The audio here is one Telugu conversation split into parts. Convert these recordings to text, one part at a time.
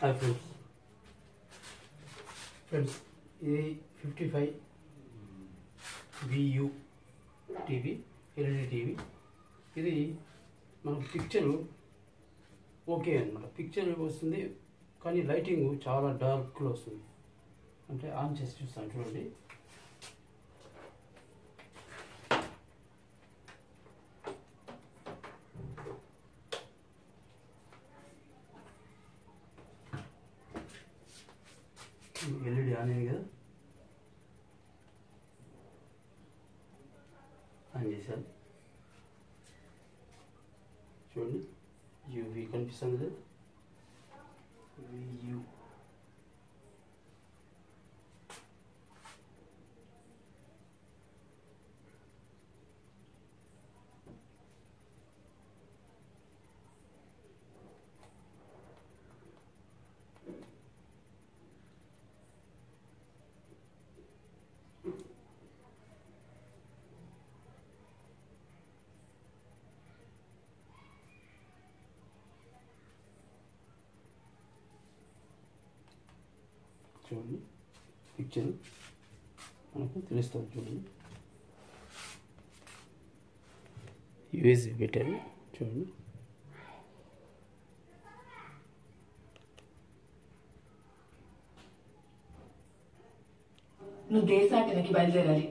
హాయ్ ఫ్రెండ్స్ ఫ్రెండ్స్ ఇది fifty five Vu TV LED TV ఇది మన పిక్చరు ఓకే అనమాట పిక్చర్ వస్తుంది కానీ లైటింగ్ చాలా డార్క్లో వస్తుంది అంటే ఆన్ చేసి చూస్తాను చూడండి ఎల్ఈడి ఆన్ అయింది కదా ఆన్ చేశాను చూడండి యూవి కనిపిస్తుంది కదా వియు చూడండి పిక్చర్ మనకు తెలుస్తుంది చూడండి యూఎస్బి పెట్టారు చూడండి నువ్వు దేశాటనకి బయలుదేరాలి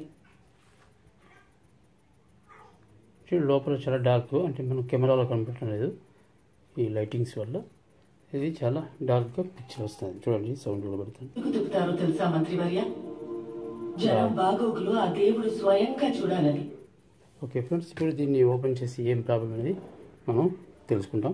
చూడండి లోపల చాలా డార్క్ అంటే మనం కెమెరాలో కనిపెట్టడం లేదు ఈ లైటింగ్స్ వల్ల ఇది చాలా డార్క్గా పిక్చర్ వస్తుంది చూడండి సౌండ్ కూడా పెడతాను ఎందుకు తిప్పుతారో తెలుసా మంత్రివర్య జనం బాగోగులు ఆ దేవుడు స్వయంగా చూడాలని ఓకే ఫ్రెండ్స్ ఇప్పుడు దీన్ని ఓపెన్ చేసి ఏం ప్రాబ్లం అనేది మనం తెలుసుకుంటాం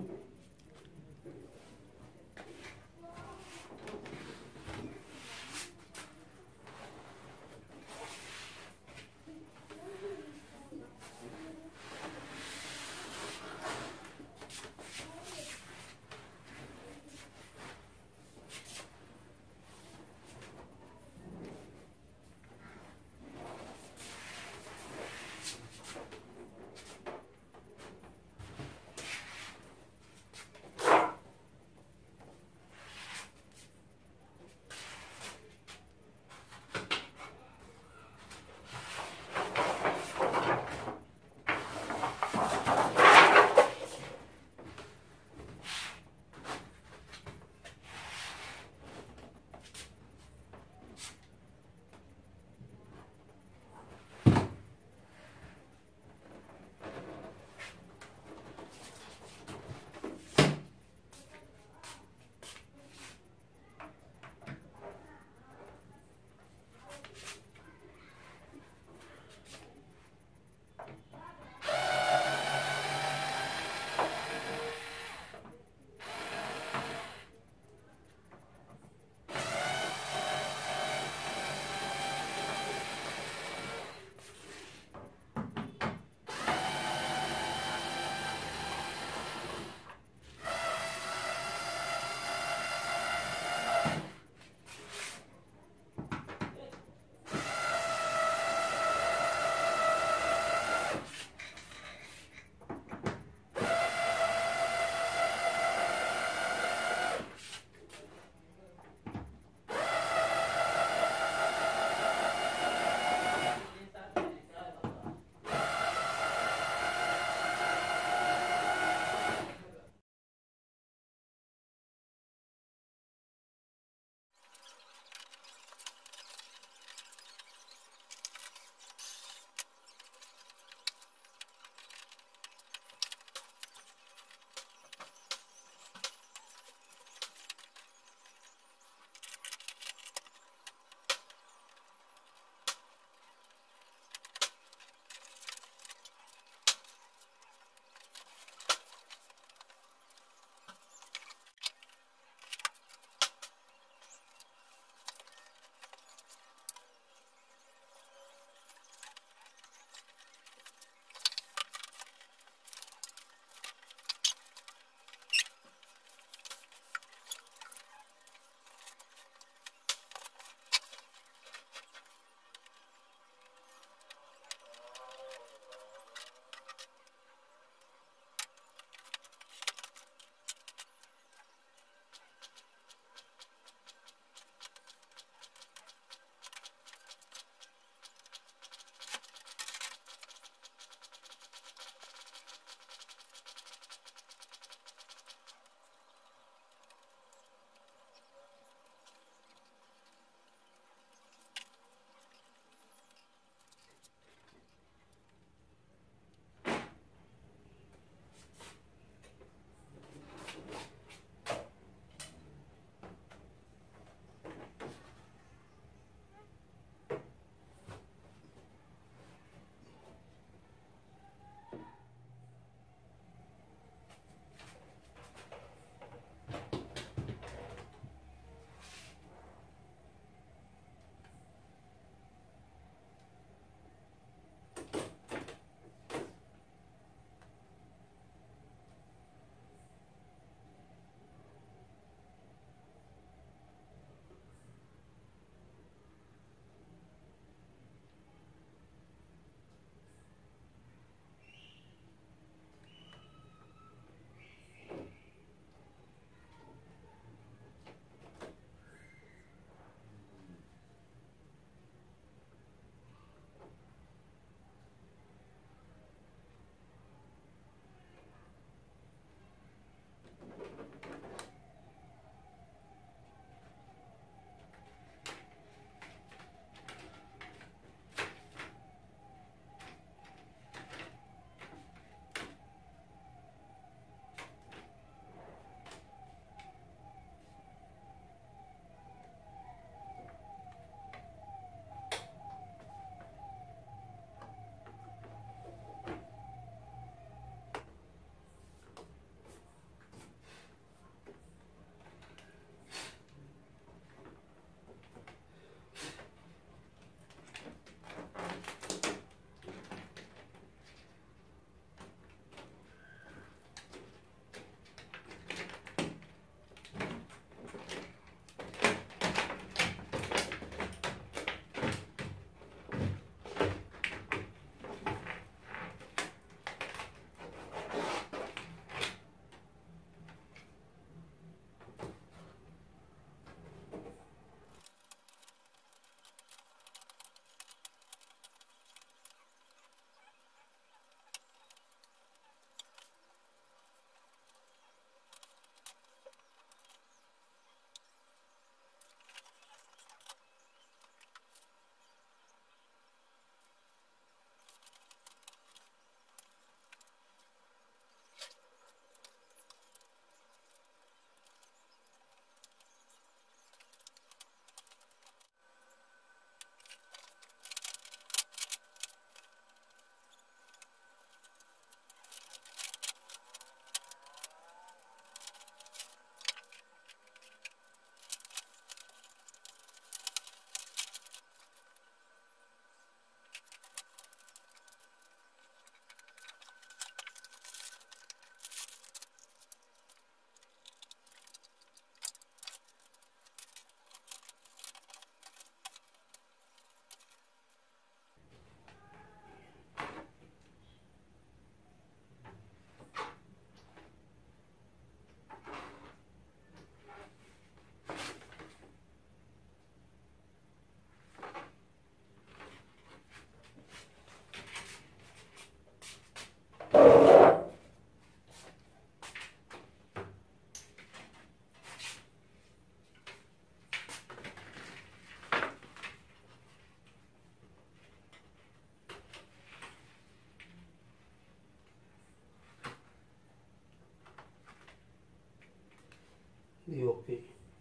ఇది ఓకే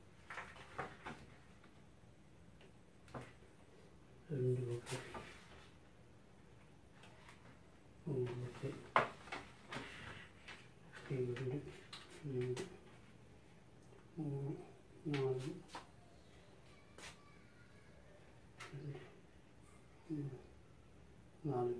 రెండు ఓకే మూడు ఓకే ఒకటి రెండు రెండు మూడు నాలుగు రెండు మూడు నాలుగు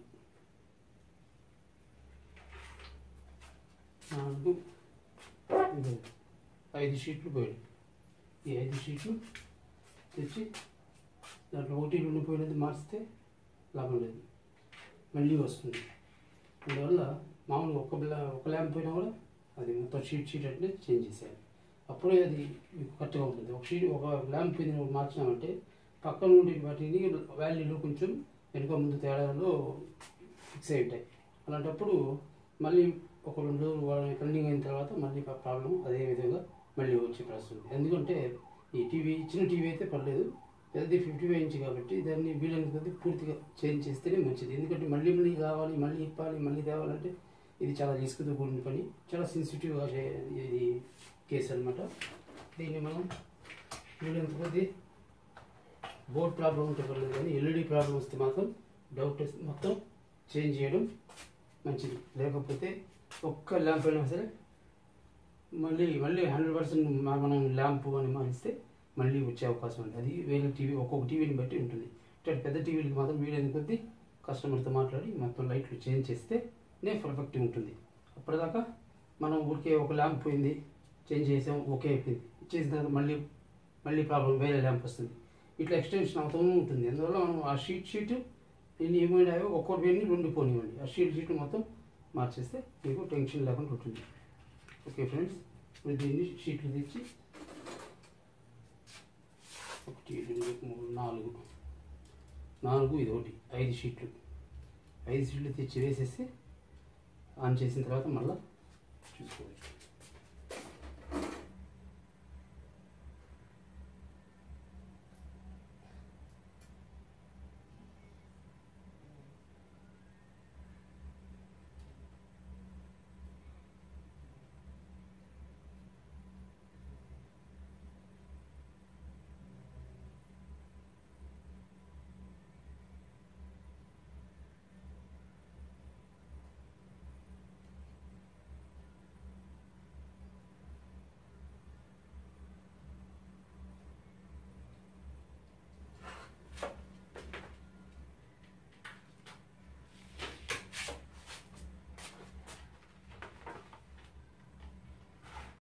నాలుగు ఇది ఐదు షీట్లు పోయాయి ఈ ఐదు షీట్లు తెచ్చి దాంట్లో ఒకటి రెండు పోయినది మార్చితే లాభం లేదు మళ్ళీ వస్తుంది అందువల్ల మామూలుగా ఒక బ్లా ఒక ల్యాంప్ పోయినా కూడా అది మొత్తం షీట్ షీట్ అంటే చేంజ్ చేసేయాలి అప్పుడే అది మీకు కరెక్ట్గా ఉంటుంది ఒక షీట్ ఒక ల్యాంప్ పోయిన మార్చినామంటే పక్కన ఉండే వాటిని వాల్యూలు కొంచెం వెనుక ముందు తేడాలో ఫిక్స్ అయి ఉంటాయి అలాంటప్పుడు మళ్ళీ ఒక రెండు రోజులు రన్నింగ్ అయిన తర్వాత మళ్ళీ ప్రాబ్లం అదే విధంగా మళ్ళీ వచ్చే పరిస్థితి ఉంది ఎందుకంటే ఈ టీవీ చిన్న టీవీ అయితే పర్లేదు పెద్దది ఫిఫ్టీ ఫైవ్ ఇంచ్ కాబట్టి దాన్ని వీలైన కొద్దీ పూర్తిగా చేంజ్ చేస్తేనే మంచిది ఎందుకంటే మళ్ళీ మళ్ళీ కావాలి మళ్ళీ ఇప్పాలి మళ్ళీ తేవాలంటే ఇది చాలా రిస్క్తో కూడిన పని చాలా సెన్సిటివ్గా ఇది కేసు అనమాట దీన్ని మనం వీలైనంత కొద్దీ బోర్డ్ ప్రాబ్లం ఉంటే పర్లేదు కానీ ఎల్ఈడి ప్రాబ్లం వస్తే మాత్రం డౌట్ మొత్తం చేంజ్ చేయడం మంచిది లేకపోతే ఒక్క ల్యాంప్ అయినా సరే మళ్ళీ మళ్ళీ హండ్రెడ్ పర్సెంట్ మనం ల్యాంప్ అని మారిస్తే మళ్ళీ వచ్చే అవకాశం ఉంది అది వేరే టీవీ ఒక్కొక్క టీవీని బట్టి ఉంటుంది ఇట్లాంటి పెద్ద టీవీలకి మాత్రం వీలైన కొద్దీ కస్టమర్తో మాట్లాడి మొత్తం లైట్లు చేంజ్ చేస్తే నే పర్ఫెక్ట్ ఉంటుంది అప్పటిదాకా మనం ఊరికే ఒక ల్యాంప్ పోయింది చేంజ్ చేసాం ఓకే అయిపోయింది చేసిన తర్వాత మళ్ళీ మళ్ళీ ప్రాబ్లం వేరే ల్యాంప్ వస్తుంది ఇట్లా ఎక్స్టెన్షన్ అవుతూ ఉంటుంది అందువల్ల మనం ఆ షీట్ షీట్ ఎన్ని ఏమైనాయో ఒక్కొక్కటి వెళ్ళి రెండు పోనివ్వండి ఆ షీట్ షీట్ మొత్తం మార్చేస్తే మీకు టెన్షన్ లేకుండా ఉంటుంది ఓకే ఫ్రెండ్స్ ఇప్పుడు దీన్ని షీట్లు తెచ్చి ఒకటి రెండు మూడు నాలుగు నాలుగు ఇది ఒకటి ఐదు షీట్లు ఐదు షీట్లు తెచ్చి వేసేసి ఆన్ చేసిన తర్వాత మళ్ళీ చూసుకోవచ్చు